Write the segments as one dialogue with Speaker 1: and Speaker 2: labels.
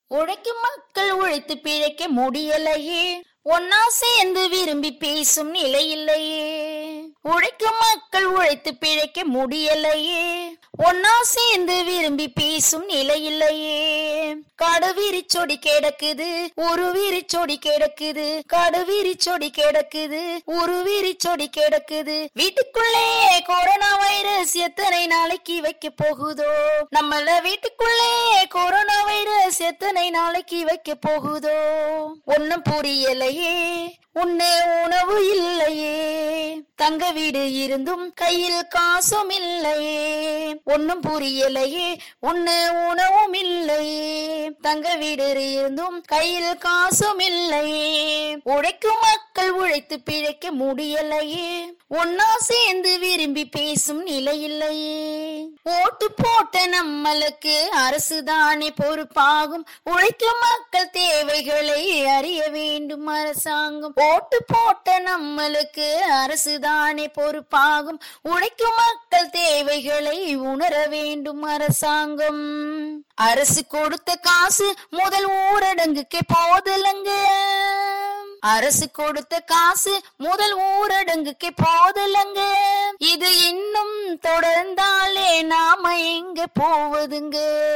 Speaker 1: உழைக்கும் மக்கள் உழைத்து பிழைக்க முடியலையே ஒன்னா சேர்ந்து விரும்பி பேசும் நிலை இல்லையே உழைக்கும் மக்கள் உழைத்து பிழைக்க முடியலையே ஒன்னா சேர்ந்து விரும்பி பேசும் நிலை இல்லையே கடுவிரி சொடி கிடக்குது உருவிரி சொடி கிடக்குது கடுவிரி சொடி கிடக்குது உருவிரி சொடி கிடக்குது வீட்டுக்குள்ளே கொரோனா வைரஸ் எத்தனை நாளைக்கு வைக்க போகுதோ நம்மள வீட்டுக்குள்ளே கொரோனா வைரஸ் எத்தனை நாளைக்கு வைக்க போகுதோ ஒன்னும் புரியலையே உன்னே உணவு இல்லையே தங்க வீடு இருந்தும் கையில் காசும் இல்லையே ஒன்னும் புரியலையே உன்ன உணவும் இல்லையே தங்க வீடு இருந்தும் கையில் காசும் இல்லையே உழைக்கும் மக்கள் உழைத்து பிழைக்க முடியலையே ஒன்னா சேர்ந்து விரும்பி பேசும் நிலை இல்லையே ஓட்டு போட்ட நம்மளுக்கு அரசுதானே பொறுப்பாகும் உழைக்கும் மக்கள் தேவைகளை அறிய வேண்டும் அரசாங்கம் ஓட்டு போட்ட நம்மளுக்கு அரசுதானே பொறுப்பாகும் உழைக்கும் மக்கள் தேவைகளை உணர வேண்டும் அரசாங்கம் அரசு கொடுத்த காசு முதல் ஊரடங்குக்கு போதலங்க அரசு கொடுத்த காசு முதல் ஊரடங்குக்கு போதலங்க இது இன்னும் தொடர்ந்தாலே நாம எங்க போவதுங்க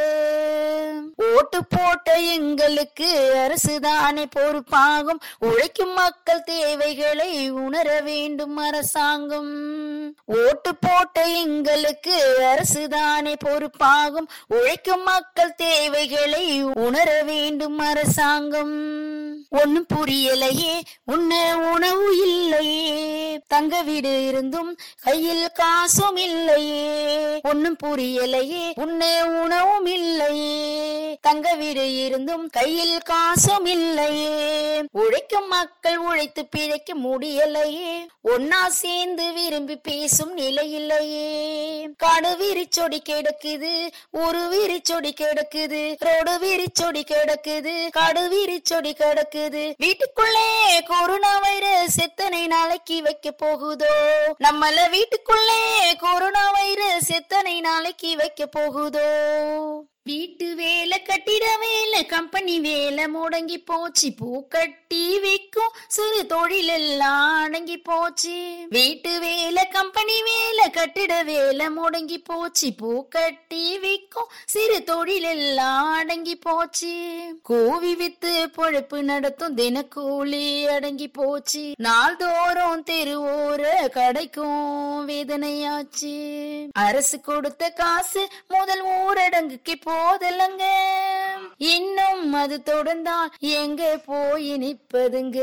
Speaker 1: ஓட்டு போட்ட எங்களுக்கு அரசுதானே பொறுப்பாகும் உழைக்கும் மக்கள் தேவைகளை உணர வேண்டும் அரசாங்கம் ஓட்டு போட்ட எங்களுக்கு அரசுதானே பொறுப்பாகும் உழைக்கும் மக்கள் தேவைகளை உணர வேண்டும் அரசாங்கம் ஒன்னும் புரியலையே உன்ன உணவு இல்லையே தங்க வீடு இருந்தும் கையில் காசும் இல்லையே ஒன்னும் புரியலையே உன்ன உணவும் இல்லையே தங்க வீடு இருந்தும் கையில் காசும் இல்லையே உழைக்கும் மக்கள் உழைத்து பிழைக்க முடியலையே ஒன்னா சேர்ந்து விரும்பி பேசும் நிலை இல்லையே காடு விரிச்சொடி கிடக்குது ஒரு விரிச்சொடி கிடக்குது ரோடு விரிச்சொடி கிடக்குது காடு விரிச்சொடி கிடக்குது வீட்டுக்குள்ளே கொரோனா வைரஸ் எத்தனை நாளைக்கு வைக்க போகுதோ நம்மள வீட்டுக்குள்ளே கொரோனா வைரஸ் எத்தனை நாளைக்கு வைக்க போகுதோ வீட்டு வேலை கட்டிட வேலை கம்பெனி வேலை முடங்கி போச்சு பூ கட்டி விற்கும் சிறு தொழில் எல்லாம் அடங்கி போச்சு வீட்டு வேலை கம்பெனி வேலை கட்டிட வேலை முடங்கி போச்சு பூ கட்டி விற்கும் சிறு தொழில் எல்லாம் அடங்கி போச்சு கூவி வித்து பொழப்பு நடத்தும் தினக்கூலி அடங்கி போச்சு நாள்தோறும் தெருவோர கடைக்கும் வேதனையாச்சு அரசு கொடுத்த காசு முதல் ஊரடங்குக்கு போதலங்க இன்னும் அது தொடர்ந்தால் எங்க போய் நிற்பதுங்க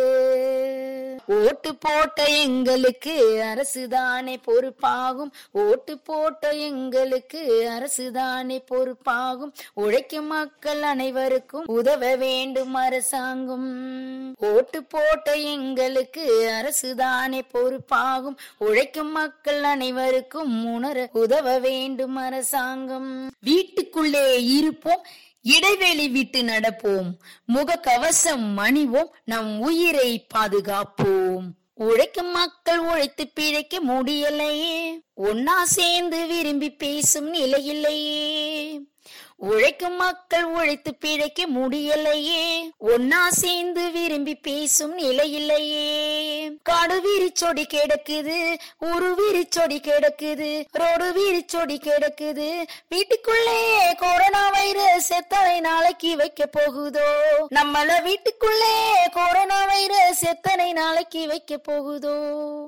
Speaker 1: ஓட்டு போட்ட எங்களுக்கு அரசுதானே பொறுப்பாகும் ஓட்டு போட்ட எங்களுக்கு அரசுதானே பொறுப்பாகும் உழைக்கும் மக்கள் அனைவருக்கும் உதவ வேண்டும் அரசாங்கம் ஓட்டு போட்ட எங்களுக்கு அரசுதானே பொறுப்பாகும் உழைக்கும் மக்கள் அனைவருக்கும் உணர உதவ வேண்டும் அரசாங்கம் வீட்டுக்குள்ளே இருப்போம் இடைவெளி விட்டு நடப்போம் முக கவசம் அணிவோம் நம் உயிரை பாதுகாப்போம் உழைக்கும் மக்கள் உழைத்து பிழைக்க முடியலையே ஒன்னா சேர்ந்து விரும்பி பேசும் நிலையில்லையே உழைக்கும் மக்கள் உழைத்து பிழைக்க முடியலையே ஒன்னா சேர்ந்து விரும்பி பேசும் நிலையில்லையே காடு விரிச்சொடி கிடக்குது ஒரு விரிச்சொடி கிடக்குது ரோடு விரிச்சொடி கிடக்குது வீட்டுக்குள்ளே கொரோனா வைரஸ் எத்தனை நாளைக்கு வைக்க போகுதோ நம்மள வீட்டுக்குள்ளே கொரோனா வைரஸ் எத்தனை நாளைக்கு வைக்க போகுதோ